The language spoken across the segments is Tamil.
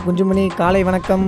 குஞ்சுமணி காலை வணக்கம்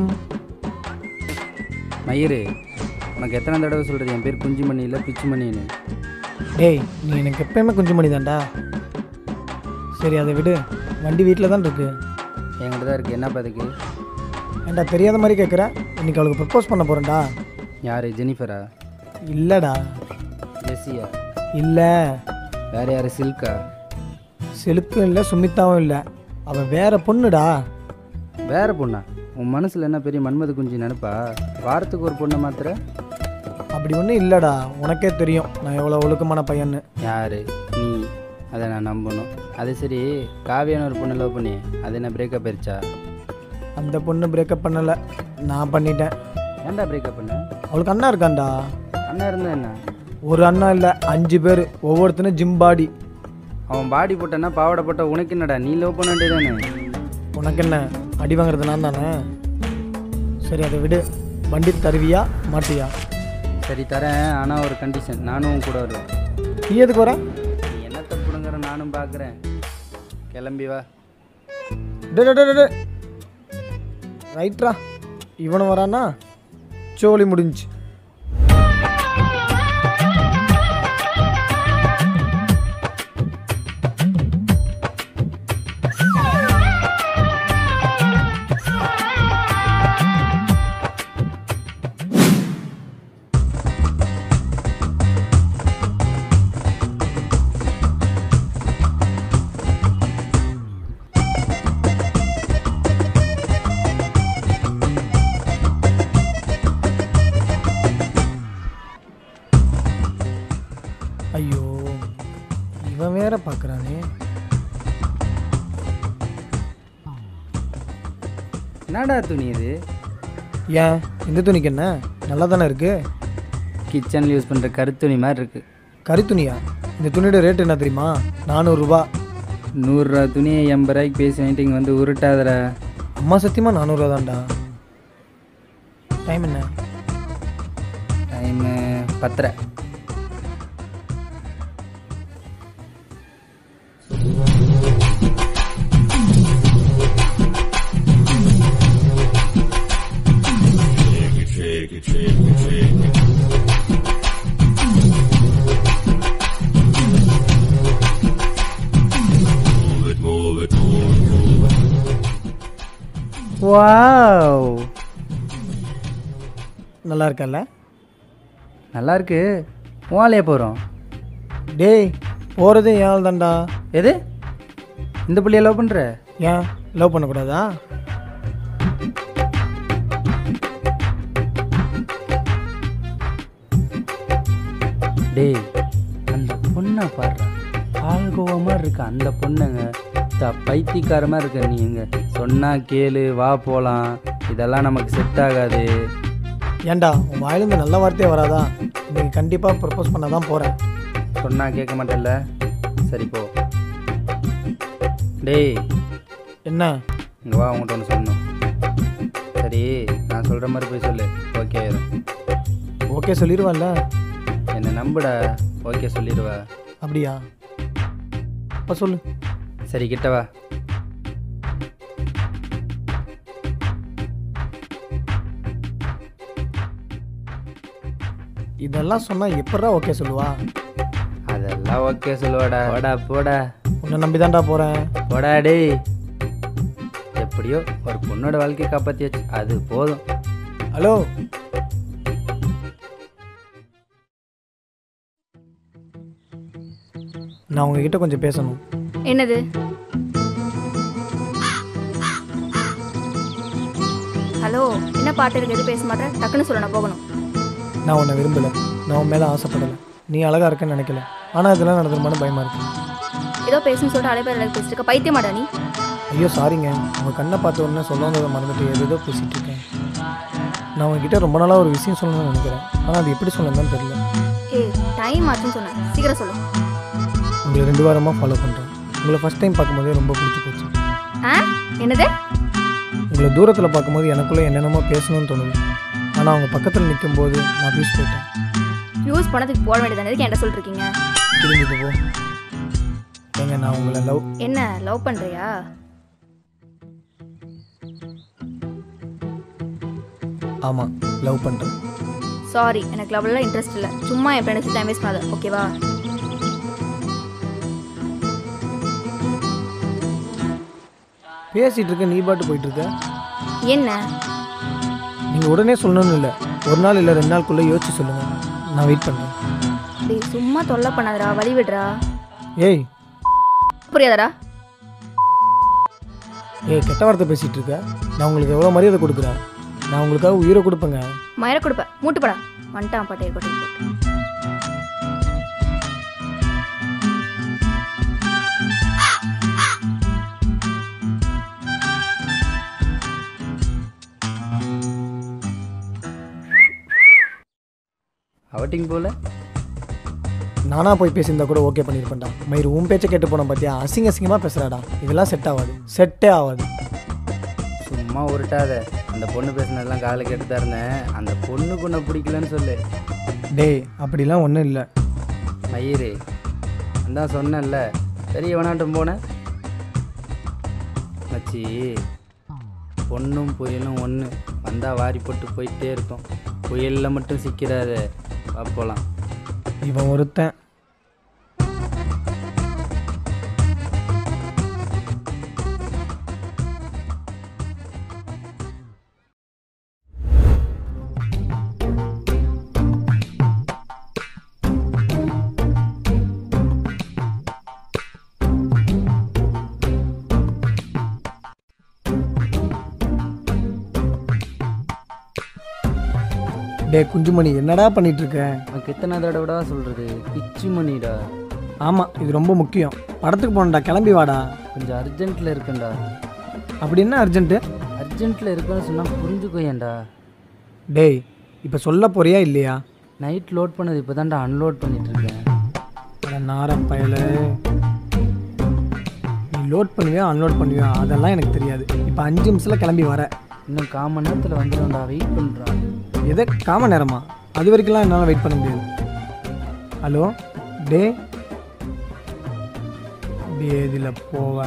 மயிறு உனக்கு எத்தனை தடவை சொல்கிறது என் பேர் குஞ்சுமணி இல்லை பிச்சுமணின்னு டேய் நீ எனக்கு எப்பயுமே குஞ்சுமணி தான்டா சரி அதை விடு வண்டி வீட்டில் தான் இருக்கு என்கிட்ட தான் இருக்குது என்னப்பா அதுக்கு ஏன்டா தெரியாத மாதிரி கேட்குற இன்னைக்கு அவளுக்கு ப்ரப்போஸ் பண்ண போகிறேன்டா யார் ஜெனிஃபரா இல்லைடா ஜெஸ்ஸியா இல்லை வேறு யார் சில்கா செலுக்கும் இல்லை சுமித்தாவும் இல்லை அவள் வேற பொண்ணுடா வேற பொண்ணா உன் மனசில் என்ன பெரிய மன்மத குஞ்சு நினைப்பா வாரத்துக்கு ஒரு பொண்ணை மாத்திர அப்படி ஒன்றும் இல்லைடா உனக்கே தெரியும் நான் எவ்வளோ ஒழுக்கமான பையன்னு யார் நீ அதை நான் நம்பணும் அது சரி காவியான ஒரு பொண்ணு லவ் பண்ணி அது என்ன பிரேக்கப் ஆயிருச்சா அந்த பொண்ணு பிரேக்கப் பண்ணலை நான் பண்ணிட்டேன் ஏன்டா பிரேக்கப் பண்ண அவளுக்கு அண்ணா இருக்கான்டா அண்ணா இருந்தா என்ன ஒரு அண்ணா இல்லை அஞ்சு பேர் ஒவ்வொருத்தனும் ஜிம் பாடி அவன் பாடி போட்டனா பாவாடை போட்ட உனக்கு என்னடா நீ லவ் பண்ண வேண்டியதானே உனக்கு என்ன அடி வாங்குறது நான் தானே சரி அதை விடு வண்டி தருவியா மாட்டியா சரி தரேன் ஆனால் ஒரு கண்டிஷன் நானும் உன் கூட வருவேன் நீ எதுக்கு வர நீ என்ன தப்புடுங்கிற நானும் பார்க்குறேன் கிளம்பி வா டே டே, டே, டே, டே. ரைட்ரா இவனும் வரானா சோலி முடிஞ்சுச்சு ஐயோ இவன் வேற பார்க்குறானே என்னடா துணி இது ஏன் இந்த துணிக்கு என்ன நல்லா தானே இருக்கு கிச்சனில் யூஸ் பண்ணுற கருத்துணி மாதிரி இருக்குது கறி துணியா இந்த துணியோட ரேட் என்ன தெரியுமா நானூறுரூபா நூறுரூவா துணியை எண்பது ரூபாய்க்கு பேசி வாங்கிட்டு இங்கே வந்து உருட்டாதடா அம்மா சத்தியமாக நானூறுரூவா தான்டா டைம் என்ன டைமு பத்தரை வாவ் நல்லா இருக்கல்ல நல்லா இருக்கு ஓலையே போகிறோம் டேய் போகிறது ஏன் தான்டா எது இந்த புள்ளைய லவ் பண்ணுற ஏன் லவ் பண்ணக்கூடாதா டேய் அந்த பொண்ணை பாடுறா பால்கோவா மாதிரி இருக்க அந்த பொண்ணுங்க த பைத்தியக்கார மாதிரி இருக்க நீ எங்க சொன்னா கேளு வா போகலாம் இதெல்லாம் நமக்கு செட் ஆகாது ஏன்டா உன் வாயிலிருந்து நல்ல வார்த்தையே வராதா இன்னைக்கு கண்டிப்பாக ப்ரப்போஸ் பண்ண தான் போகிறேன் சொன்னா கேட்க மாட்டேல்ல சரி போ டேய் என்ன இங்கே வா உங்கள்கிட்ட ஒன்று சொல்லணும் சரி நான் சொல்கிற மாதிரி போய் சொல்லு ஓகே ஓகே சொல்லிடுவான்ல என்னை நம்புடா ஓகே சொல்லிடுவா அப்படியா அப்போ சொல்லு சரி கிட்ட வா இதெல்லாம் சொன்னால் எப்படா ஓகே சொல்லுவா அதெல்லாம் ஓகே சொல்லுவாடா போடா போடா உன்னை நம்பி தான்டா போகிறேன் போடா டேய் எப்படியோ ஒரு பொண்ணோட வாழ்க்கையை காப்பாற்றியாச்சு அது போதும் ஹலோ நான் உங்ககிட்ட கொஞ்சம் பேசணும் என்னது ஹலோ என்ன பாட்டு இருக்கு எது பேச மாட்டேன் டக்குன்னு சொல்ல நான் போகணும் நான் உன்னை விரும்பலை நான் உன் மேலே ஆசைப்படலை நீ அழகாக இருக்கேன்னு நினைக்கல ஆனால் இதெல்லாம் நடந்துருமான்னு பயமாக இருக்கு ஏதோ பேசணும்னு சொல்லிட்டு அலைபேர் எனக்கு பேசிட்டு இருக்க பைத்திய மாட்டா நீ ஐயோ சாரிங்க உங்கள் கண்ணை பார்த்த உடனே சொல்ல வந்ததை மறந்துட்டு ஏதேதோ பேசிகிட்டு இருக்கேன் நான் உங்ககிட்ட ரொம்ப நாளாக ஒரு விஷயம் சொல்லணும்னு நினைக்கிறேன் ஆனால் அது எப்படி சொல்லணும்னு தெரியல ஏய் டைம் ஆச்சுன்னு சொன்னேன் சீக்கிரம் சொல்லு உங்களை ரெண்டு வாரமாக ஃபாலோ பண்ணுறேன் உங்களை ஃபஸ்ட் டைம் பார்க்கும்போதே ரொம்ப பிடிச்சி போச்சு ஆ என்னது உங்களை தூரத்தில் பார்க்கும்போது எனக்குள்ளே என்னென்னமோ பேசணும்னு தோணுது ஆனால் அவங்க பக்கத்தில் நிற்கும்போது நான் பீஸ் போயிட்டேன் யூஸ் பண்ணதுக்கு போட வேண்டியதானே எதுக்கு என்கிட்ட சொல்லிருக்கீங்க திரும்பிட்டு போ ஏங்க நான் உங்களை லவ் என்ன லவ் பண்ணுறியா ஆமாம் லவ் பண்ணுறேன் சாரி எனக்கு லவ்லாம் இன்ட்ரெஸ்ட் இல்லை சும்மா என் ஃப்ரெண்ட்ஸ் டைம் வேஸ்ட் பண்ணாத ஓகேவா பேசிகிட்டு இருக்க நீ பாட்டு போயிட்டு இருக்க என்ன நீங்கள் உடனே சொல்லணும்னு இல்லை ஒரு நாள் இல்லை ரெண்டு நாளுக்குள்ளே யோசிச்சு சொல்லுங்கள் நான் வெயிட் பண்ணுறேன் டேய் சும்மா தொல்லை பண்ணாதடா வழி விடுறா ஏய் புரியாதடா ஏய் கெட்ட வார்த்தை பேசிகிட்டு இருக்க நான் உங்களுக்கு எவ்வளோ மரியாதை கொடுக்குறேன் நான் உங்களுக்காக உயிரை கொடுப்பேங்க மயிர கொடுப்பேன் மூட்டுப்படா வந்துட்டான் பாட்டே கொட்டை போட்டு அவுட்டிங் போல நானாக போய் பேசியிருந்தா கூட ஓகே பண்ணியிருப்பேன்டா மயிறு உன் பேச்சை கேட்டு போன பார்த்தியா அசிங்க அசிங்கமாக பேசுகிறாடா இதெல்லாம் செட் ஆகாது செட்டே ஆகாது சும்மா உருட்டாத அந்த பொண்ணு பேசினதெல்லாம் காதில் கேட்டு தான் இருந்தேன் அந்த பொண்ணுக்கு உன்னை பிடிக்கலன்னு சொல்லு டேய் அப்படிலாம் ஒன்றும் இல்லை மயிறு அதான் சொன்னேன்ல சரி எவனாட்டம் போனேன் மச்சி பொண்ணும் புயலும் ஒன்று வந்தால் வாரி போட்டு போயிட்டே இருக்கும் புயலில் மட்டும் சிக்கிறாத வா போகலாம் இவன் ஒருத்தன் டேய் குஞ்சுமணி என்னடா பண்ணிட்டு இருக்க உனக்கு எத்தனை தடவைடா சொல்கிறது பிச்சு மணிடா ஆமாம் இது ரொம்ப முக்கியம் படத்துக்கு போகணும்டா கிளம்பி வாடா கொஞ்சம் அர்ஜென்ட்டில் இருக்கேன்டா அப்படி என்ன அர்ஜென்ட்டு அர்ஜென்ட்டில் இருக்குன்னு சொன்னால் புரிஞ்சுக்கோயேன்டா டேய் இப்போ சொல்ல போறியா இல்லையா நைட் லோட் பண்ணது இப்போ தான்டா அன்லோட் பண்ணிகிட்ருக்கேன் அட நாரம் பயல நீ லோட் பண்ணுவியா அன்லோட் பண்ணுவியா அதெல்லாம் எனக்கு தெரியாது இப்போ அஞ்சு நிமிஷத்தில் கிளம்பி வர இன்னும் கால் மணி நேரத்தில் வந்துடும்டா வெயிட் பண்ணுறான் எதை காம நேரமா அது வரைக்கும்லாம் என்னால் வெயிட் பண்ண முடியாது ஹலோ டே பேதியில் போவ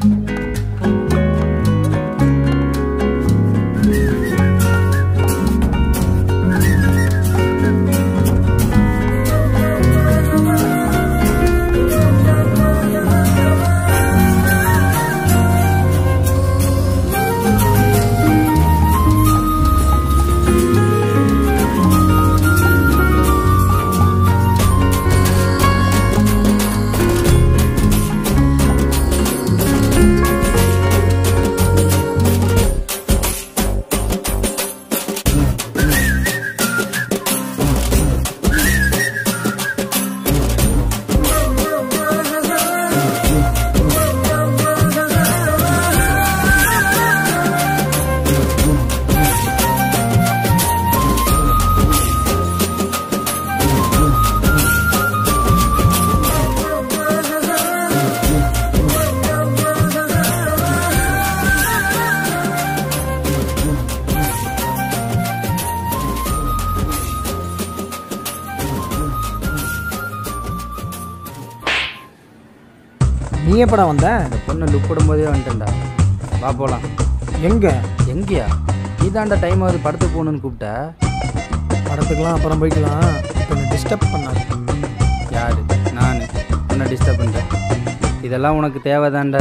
நீ எப்படா வந்த அந்த பொண்ணை லுக் போடும்போதே வந்துட்டேன்டா வா போகலாம் எங்கே எங்கேயா நீ தாண்டா டைம் ஆகுது படத்துக்கு போகணுன்னு கூப்பிட்ட படத்துக்கெலாம் அப்புறம் போய்க்கலாம் இப்போ என்னை டிஸ்டர்ப் பண்ணாது யாரு நான் உன்னை டிஸ்டர்ப் பண்ணுறேன் இதெல்லாம் உனக்கு தேவைதான்டா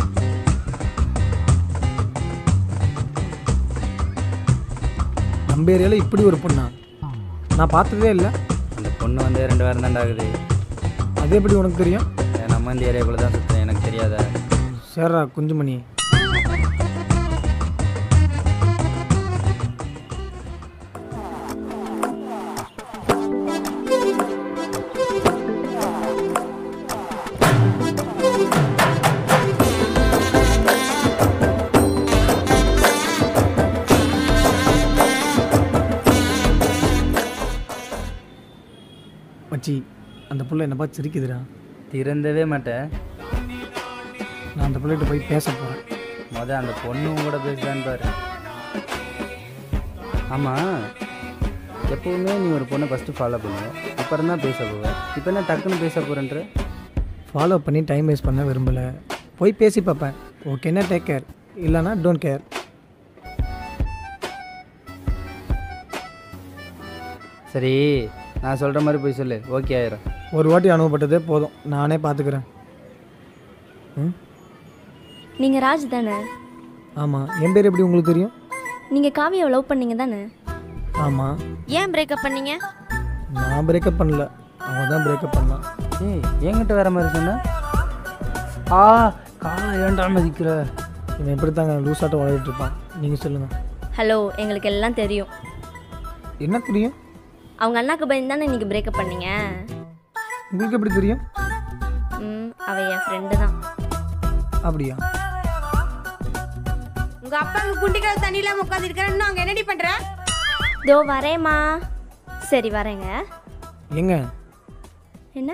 நம்ம ஏரியாவில் இப்படி ஒரு பொண்ணா நான் பார்த்ததே இல்லை அந்த பொண்ணு வந்து ரெண்டு வாரம் தான்டா ஆகுது அது எப்படி உனக்கு தெரியும் ஏன் நம்ம இந்த ஏரியாக்குள்ளே தான் சுற்றுறேன் எனக்கு தெரியாதா சரிடா குஞ்சுமணி மச்சி அந்த புள்ள என்னை பார்த்து சிரிக்குதுடா திறந்தவே மாட்டேன் நான் அந்த பிள்ளைகிட்ட போய் பேச போகிறேன் முத அந்த பொண்ணு உன் கூட பேசுதான்னு பாரு ஆமாம் எப்போவுமே நீ ஒரு பொண்ணை ஃபஸ்ட்டு ஃபாலோ பண்ணுவ அப்புறம் தான் பேச போவ இப்போ என்ன டக்குன்னு பேச போகிறேன்ற ஃபாலோ பண்ணி டைம் வேஸ்ட் பண்ண விரும்பலை போய் பேசி பார்ப்பேன் ஓகேன்னா டேக் கேர் இல்லைனா டோன்ட் கேர் சரி நான் சொல்கிற மாதிரி போய் சொல்லு ஓகே ஆயிரும் ஒரு வாட்டி அனுபவப்பட்டதே போதும் நானே பார்த்துக்கிறேன் ம் நீங்கள் ராஜ் தானே ஆமாம் என் பேர் எப்படி உங்களுக்கு தெரியும் நீங்கள் காவியாவை லவ் பண்ணீங்க தானே ஆமாம் ஏன் பிரேக்கப் பண்ணீங்க நான் பிரேக்கப் பண்ணல அவன் தான் பிரேக்கப் பண்ணான் ஏய் என்கிட்ட வேற மாதிரி சொன்ன ஆ காலை ஏன்டா மதிக்கிற இவன் எப்படி தாங்க லூசாட்டம் வளர்கிட்டு இருப்பான் நீங்கள் சொல்லுங்கள் ஹலோ எங்களுக்கு எல்லாம் தெரியும் என்ன தெரியும் அவங்க அண்ணாக்கு பயந்து தானே நீங்கள் பிரேக்கப் பண்ணீங்க உங்களுக்கு எப்படி தெரியும் ம் அவ என் ஃப்ரெண்டு தான் அப்படியா உங்க அப்பாங்க குண்டிக்கால தண்ணியில உட்காந்து இருக்கிறேன்னு அங்க என்னடி பண்ற இதோ வரேம்மா சரி வரேங்க எங்க என்ன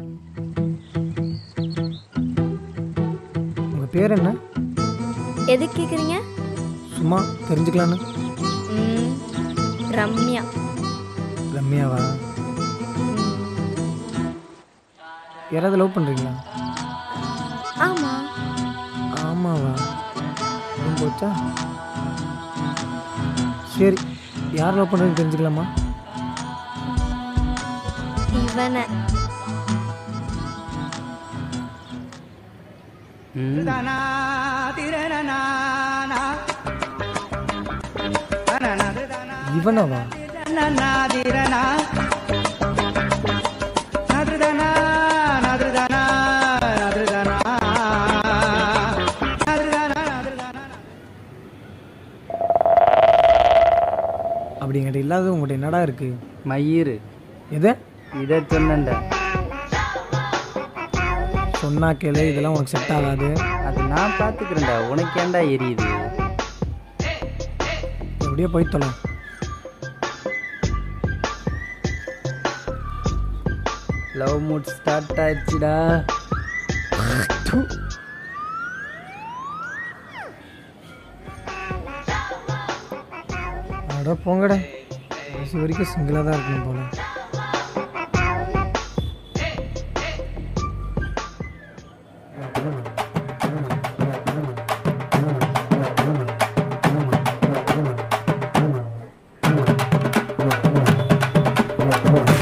உங்கள் பேர் என்ன எதுக்கு கேட்குறீங்க சும்மா தெரிஞ்சுக்கலான்னு ம் ரம்யா ரம்யாவா யாராவது லவ் பண்ணுறீங்களா ஆமாம் ஆமாவா ஏன் போச்சா சரி யார் லவ் பண்ணுறதுன்னு தெரிஞ்சுக்கலாமா இவனை ம் இவனவா அப்படிங்கிட்ட இல்லாத உங்கள்கிட்ட என்னடா இருக்கு மயிறு எது இதை சொன்னேன்டா சொன்னா கேளு இதெல்லாம் உனக்கு செட் ஆகாது அது நான் பார்த்துக்கிறேன்டா உனக்கு ஏன்டா எரியுது எப்படியோ போய் தொலை லவ் மூட் ஸ்டார்ட் ஆயிடுச்சுடா அட போங்கடா கடைசி வரைக்கும் சிங்கிளாக தான் இருக்கணும் போல ஆ